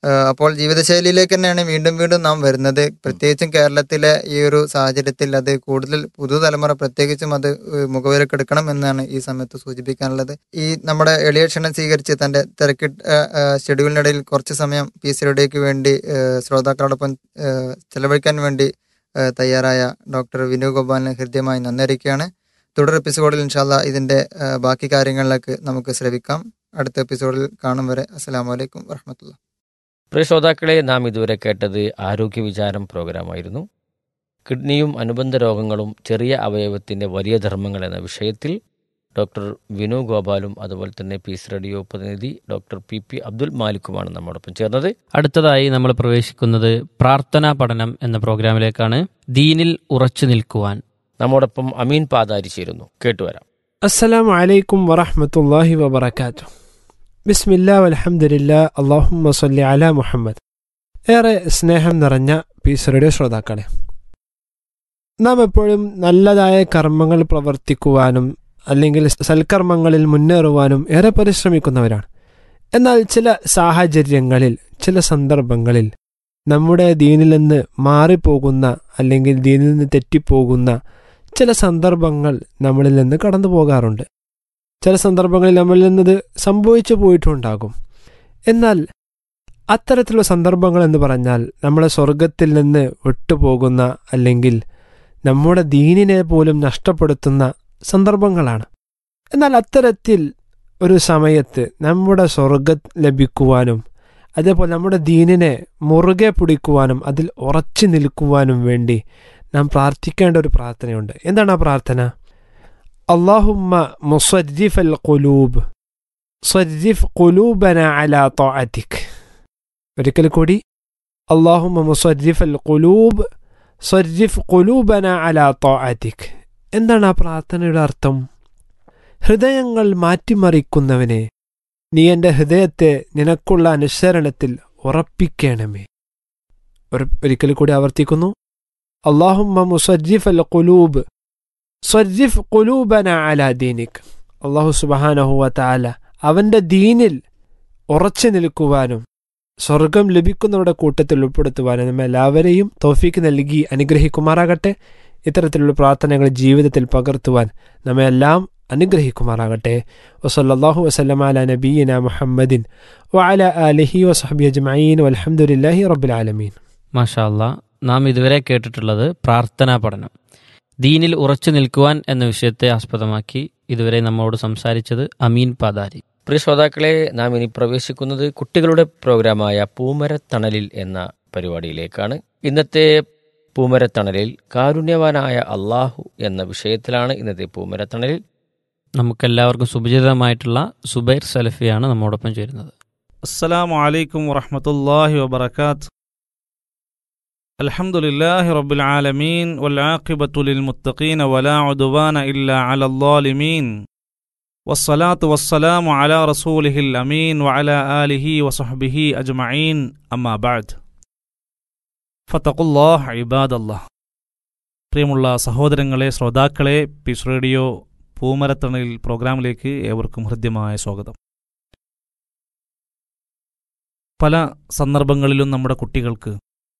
ഏഹ് അപ്പോൾ ജീവിതശൈലിയിലേക്ക് തന്നെയാണ് വീണ്ടും വീണ്ടും നാം വരുന്നത് പ്രത്യേകിച്ചും കേരളത്തിലെ ഈ ഒരു സാഹചര്യത്തിൽ അത് കൂടുതൽ പുതുതലമുറ പ്രത്യേകിച്ചും അത് ഏഹ് മുഖവിലക്കെടുക്കണം എന്നാണ് ഈ സമയത്ത് സൂചിപ്പിക്കാനുള്ളത് ഈ നമ്മുടെ എളിയ ക്ഷണം സ്വീകരിച്ച് തന്റെ തിരക്കിട്ട ഏഹ് ഷെഡ്യൂളിനിടയിൽ കുറച്ച് സമയം പി സി റേഡിയോയ്ക്ക് വേണ്ടി ഏഹ് ശ്രോതാക്കളോടൊപ്പം ഏഹ് ചെലവഴിക്കാൻ വേണ്ടി ഏഹ് തയ്യാറായ ഡോക്ടർ വിനു ഗോപാലിന് ഹൃദ്യമായി നന്ദി അറിയിക്കുകയാണ് തുടർ എപ്പിസോഡിൽ ഇൻഷാല്ല ഇതിന്റെ ഏഹ് ബാക്കി കാര്യങ്ങളിലേക്ക് നമുക്ക് ശ്രവിക്കാം അടുത്ത എപ്പിസോഡിൽ കാണും വരെ അസ്സലാമു അലൈക്കും വറഹമത്തുള്ള പ്രിയ ശ്രോതാക്കളെ നാം ഇതുവരെ കേട്ടത് ആരോഗ്യ വിചാരം പ്രോഗ്രാമായിരുന്നു കിഡ്നിയും അനുബന്ധ രോഗങ്ങളും ചെറിയ അവയവത്തിൻ്റെ വലിയ ധർമ്മങ്ങൾ എന്ന വിഷയത്തിൽ ഡോക്ടർ വിനു ഗോപാലും അതുപോലെ തന്നെ പീസ് റേഡിയോ പ്രതിനിധി ഡോക്ടർ പി പി അബ്ദുൽ മാലിക്കുമാണ് നമ്മോടൊപ്പം ചേർന്നത് അടുത്തതായി നമ്മൾ പ്രവേശിക്കുന്നത് പ്രാർത്ഥനാ പഠനം എന്ന പ്രോഗ്രാമിലേക്കാണ് ദീനിൽ ഉറച്ചു നിൽക്കുവാൻ നമ്മോടൊപ്പം അമീൻ പാതാരി ചേരുന്നു കേട്ടുവരാം السلام عليكم ورحمة الله وبركاته بسم الله والحمد لله اللهم صل على മുഹമ്മദ് ഏറെ സ്നേഹം നിറഞ്ഞ പീസ് റേഡിയോ ശ്രോതാക്കളെ നാം എപ്പോഴും നല്ലതായ കർമ്മങ്ങൾ പ്രവർത്തിക്കുവാനും അല്ലെങ്കിൽ സൽക്കർമ്മങ്ങളിൽ മുന്നേറുവാനും ഏറെ പരിശ്രമിക്കുന്നവരാണ് എന്നാൽ ചില സാഹചര്യങ്ങളിൽ ചില സന്ദർഭങ്ങളിൽ നമ്മുടെ ദീനിൽ നിന്ന് മാറിപ്പോകുന്ന അല്ലെങ്കിൽ ദീനിൽ നിന്ന് തെറ്റിപ്പോകുന്ന ചില സന്ദർഭങ്ങൾ നമ്മളിൽ നിന്ന് കടന്നു പോകാറുണ്ട് ചില സന്ദർഭങ്ങളിൽ നമ്മളിൽ നിന്നത് സംഭവിച്ചു പോയിട്ടുണ്ടാകും എന്നാൽ അത്തരത്തിലുള്ള സന്ദർഭങ്ങൾ എന്ന് പറഞ്ഞാൽ നമ്മളെ സ്വർഗത്തിൽ നിന്ന് വിട്ടുപോകുന്ന അല്ലെങ്കിൽ നമ്മുടെ ദീനിനെ പോലും നഷ്ടപ്പെടുത്തുന്ന സന്ദർഭങ്ങളാണ് എന്നാൽ അത്തരത്തിൽ ഒരു സമയത്ത് നമ്മുടെ സ്വർഗം ലഭിക്കുവാനും അതേപോലെ നമ്മുടെ ദീനിനെ മുറുകെ പിടിക്കുവാനും അതിൽ ഉറച്ചു നിൽക്കുവാനും വേണ്ടി നാം പ്രാർത്ഥിക്കേണ്ട ഒരു പ്രാർത്ഥനയുണ്ട് എന്താണ് ആ പ്രാർത്ഥന അള്ളാഹുമ്മ മുസരിഫ് അൽ ഖുലൂബ് സരിഫ് ഖുലൂബന അലാ ത്വാഅതിക് ഒരിക്കൽ കൂടി അള്ളാഹുമ്മ മുസരിഫ് അൽ ഖുലൂബ് സരിഫ് ഖുലൂബന അലാ ത്വാഅതിക് എന്താണ് ആ പ്രാർത്ഥനയുടെ അർത്ഥം ഹൃദയങ്ങൾ മാറ്റിമറിക്കുന്നവനെ നീ എൻ്റെ ഹൃദയത്തെ നിനക്കുള്ള അനുസരണത്തിൽ ഉറപ്പിക്കണമേ ഒരു- ഒരിക്കൽ കൂടി ആവർത്തിക്കുന്നു അള്ളാഹുമ്മ മുസരിഫ് അൽ ഖുലൂബ് സരിഫ് ഖുലൂബന അലാ ദീനിക് അള്ളാഹു സുബഹാനഹുവ താല അവന്റെ ദീനിൽ ഉറച്ചു നിൽക്കുവാനും സ്വർഗം ലഭിക്കുന്നവരുടെ കൂട്ടത്തിൽ ഉൾപ്പെടുത്തുവാനും നമ്മെ എല്ലാവരെയും തോഫീക്ക് നൽകി അനുഗ്രഹിക്കുമാറാകട്ടെ ഇത്തരത്തിലുള്ള പ്രാർത്ഥനകൾ ജീവിതത്തിൽ പകർത്തുവാൻ നമ്മെ എല്ലാം അനുഗ്രഹിക്കുമാറാകട്ടെ വസല്ലാഹു വസ്ലം അല നബീന മുഹമ്മദിൻ വഅല ആലിഹി വസഹബി അജ്മഈൻ വൽഹംദുലില്ലാഹി റബ്ബിൽ ആലമീൻ മാഷാ അല്ലാ നാം ഇതുവരെ കേട്ടിട്ടുള്ളത് പ്രാർത്ഥനാ പഠനം ദീനിൽ ഉറച്ചു നിൽക്കുവാൻ എന്ന വിഷയത്തെ ആസ്പദമാക്കി ഇതുവരെ നമ്മോട് സംസാരിച്ചത് അമീൻ പാതാരി പ്രിയ ശ്രോതാക്കളെ നാം ഇനി പ്രവേശിക്കുന്നത് കുട്ടികളുടെ പ്രോഗ്രാമായ പൂമരത്തണലിൽ എന്ന പരിപാടിയിലേക്കാണ് ഇന്നത്തെ പൂമരത്തണലിൽ കാരുണ്യവാനായ അള്ളാഹു എന്ന വിഷയത്തിലാണ് ഇന്നത്തെ പൂമരത്തണലിൽ നമുക്കെല്ലാവർക്കും സുപരിചിതമായിട്ടുള്ള സുബൈർ സലഫിയാണ് നമ്മോടൊപ്പം ചേരുന്നത് السلام عليكم ورحمة الله وبركاته الحمد لله رب العالمين والعاقبة للمتقين ولا عدوان إلا على الظالمين والصلاة والسلام على رسوله الأمين وعلى آله وصحبه أجمعين أما بعد فاتقوا الله عباد الله പ്രിയമുള്ള സഹോദരങ്ങളെ ശ്രോതാക്കളെ പീസ് റേഡിയോ പൂമരത്തണലിൽ പ്രോഗ്രാമിലേക്ക് ഏവർക്കും ഹൃദ്യമായ സ്വാഗതം പല സന്ദർഭങ്ങളിലും നമ്മുടെ കുട്ടികൾക്ക്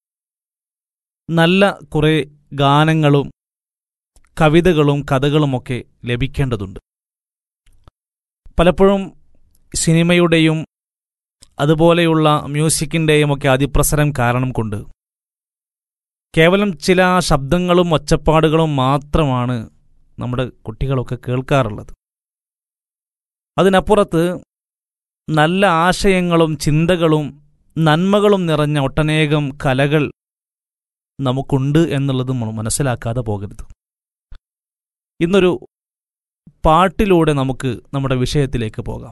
നല്ല കുറേ ഗാനങ്ങളും കവിതകളും കഥകളുമൊക്കെ ലഭിക്കേണ്ടതുണ്ട് പലപ്പോഴും സിനിമയുടെയും അതുപോലെയുള്ള മ്യൂസിക്കിൻ്റെയും ഒക്കെ അതിപ്രസരം കാരണം കൊണ്ട് കേവലം ചില ശബ്ദങ്ങളും ഒച്ചപ്പാടുകളും മാത്രമാണ് നമ്മുടെ കുട്ടികളൊക്കെ കേൾക്കാറുള്ളത് അതിനപ്പുറത്ത് നല്ല ആശയങ്ങളും ചിന്തകളും നന്മകളും നിറഞ്ഞ ഒട്ടനേകം കലകൾ നമുക്കുണ്ട് എന്നുള്ളത് നമ്മൾ മനസ്സിലാക്കാതെ പോകരുത് ഇന്നൊരു പാട്ടിലൂടെ നമുക്ക് നമ്മുടെ വിഷയത്തിലേക്ക് പോകാം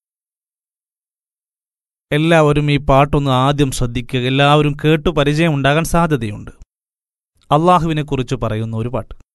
എല്ലാവരും ഈ പാട്ടൊന്ന് ആദ്യം ശ്രദ്ധിക്കുക എല്ലാവരും കേട്ടു പരിചയം ഉണ്ടാകാൻ സാധ്യതയുണ്ട് അള്ളാഹുവിനെ കുറിച്ച് പറയുന്ന ഒരു പാട്ട്